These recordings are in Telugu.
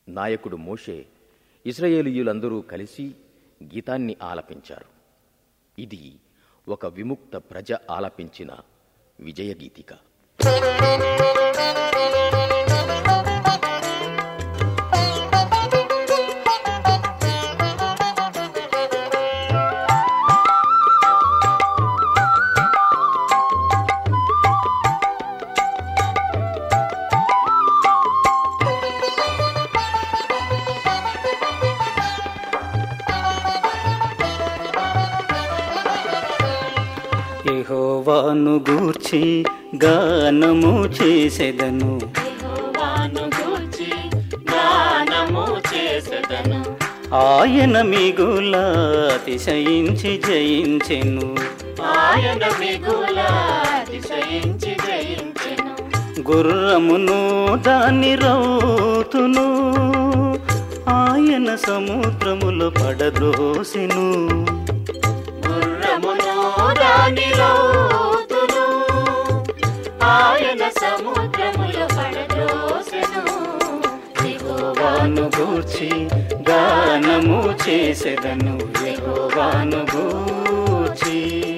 నాయకుడు మోషే ఇస్రాయేలీయులందరూ కలిసి గీతాన్ని ఆలపించారు ఇది ఒక విముక్త ప్రజ ఆలపించిన విజయగీతిక యెహోవాను గూర్చి గానము చేసెదను యెహోవాను గూర్చి గానము చేసెదను ఆయన మిగుల అతిశయించి జయించెను ఆయన మిగుల అతిశయించి జయించెను గుర్రమును దాని రౌతును ఆయన సముద్రములో పడద్రోసెను గుర్రమును దాని రౌతును ఆయన సముద్రములో పడద్రోసెను యెహోవాను గూర్చి గానము చేసెదను యెహోవాను గూర్చి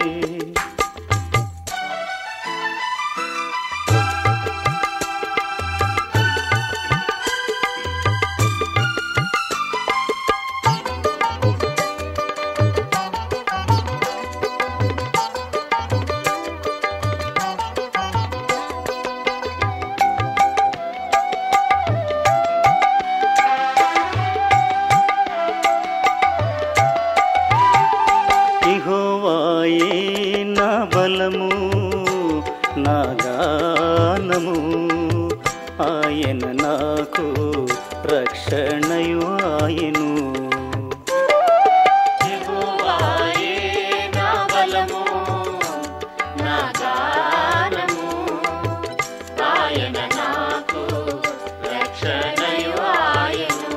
యెహోవాయే నా బలము నా గానము ఆయన నాకు రక్షణయు ఆయను యెహోవాయే నా బలము నా గానము ఆయన నాకు రక్షణయు ఆయను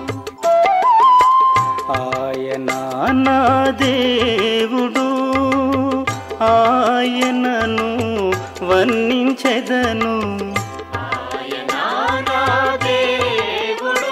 ఆయన నా దేవుడు ఆయనను వర్ణించెదను ఆయన నా దేవుడు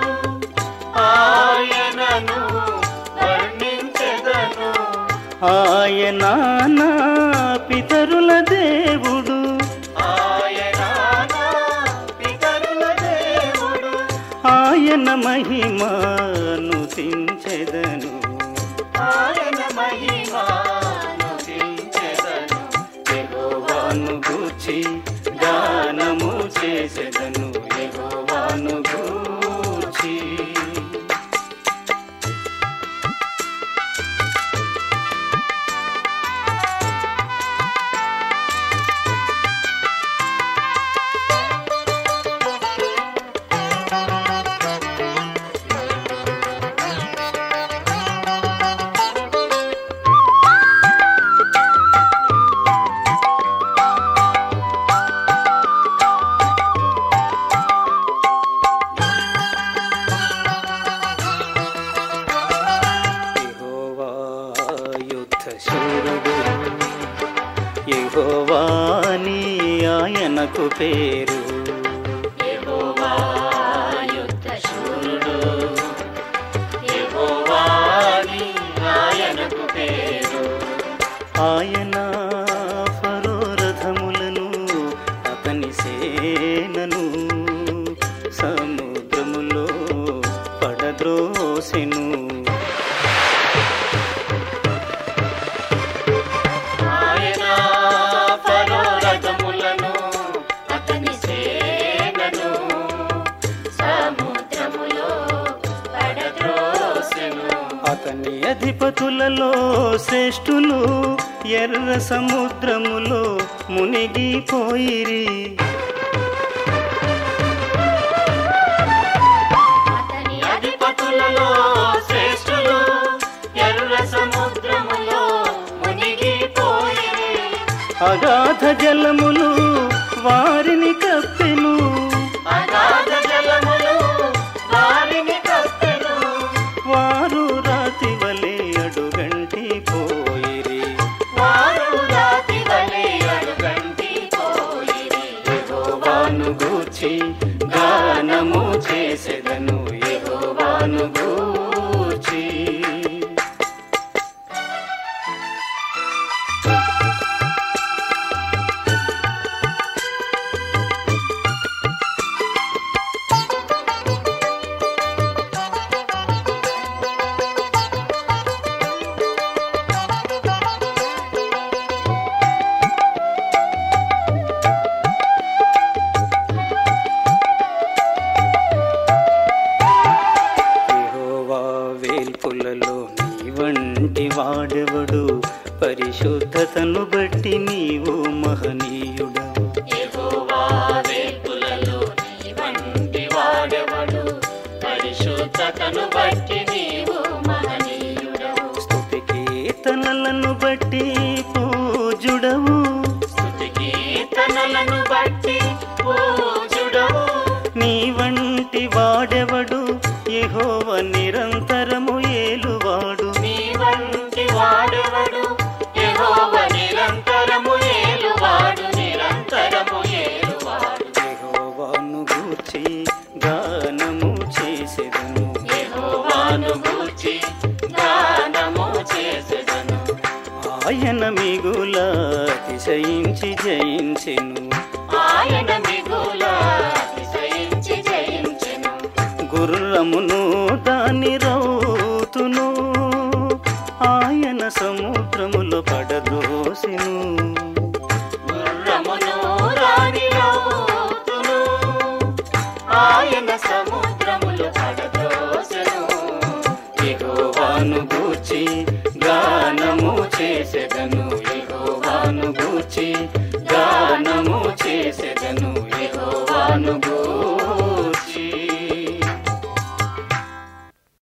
ఆయనను వర్ణించెదను ఆయన నా పితరుల దేవుడు ఆయన నా పితరుల దేవుడు ఆయన మహిమను తించెదను ఆయన మహిమాను దించెదను యెహోవాను గూర్చి గానము చేసెదను యెహోవాను గూర్చి యెహోవా యుద్ధ శూరుడు యెహోవాని ఆయనకు పేరు యెహోవా యుద్ధ శూరుడు యెహోవాని ఆయనకు పేరు ఆయన ఫరో రథములను అతని సేనను సముద్రములో పడద్రోసెను ఆయన ఫరో రథములను అతని సేనను సముద్రములో పడద్రోసెను అతని అధిపతులలో శ్రేష్ఠులు ఎర్ర సముద్రములో మునిగిపోయిరి అతని అధిపతులలో శ్రేష్ఠులు ఎర్ర సముద్రములో మునిగిపోయిరి అగాధ జలములు వారిని కప్పెను అగాధ జలములు వారిని కప్పెను వారు రాతి వలె అడుగంటి పోయిరి వారు రాతి వలె అడుగంటి పోయిరి యెహోవాను గూర్చి గానము చేసెదను వాడెవడు పరిశుద్ధతను బట్టి నీవు మహనీయుడవు యెహోవా వేల్పులలో నీ వంటి వాడెవడు పరిశుద్ధతను బట్టి నీవు మహనీయుడవు స్తుతి కీర్తనలను బట్టి పూజుడవు స్తుతి కీర్తనలను బట్టి పూజుడవు నీ వంటి వాడెవడు యెహోవ నిరంతరము ఏలువాడు నీ వంటి వాడెవడు యెహోవ నిరంతరము ఏలువాడు నిరంతరము ఏలువాడు యెహోవాను గూర్చి గానము చేసెదను యెహోవాను గూర్చి గానము చేసెదను ఆయన మిగుల అతిశయించి జయించెను ఆయన మిగుల అతిశయించి జయించెను గుర్రమును దాని రౌతును ఆయన సముద్రములో పడద్రోసెను గుర్రమును రాణి రౌతును ఆయన సముద్రములు పడదోసెను యెహోవాను గూర్చి గానము చేసెదను యెహోవాను గూర్చి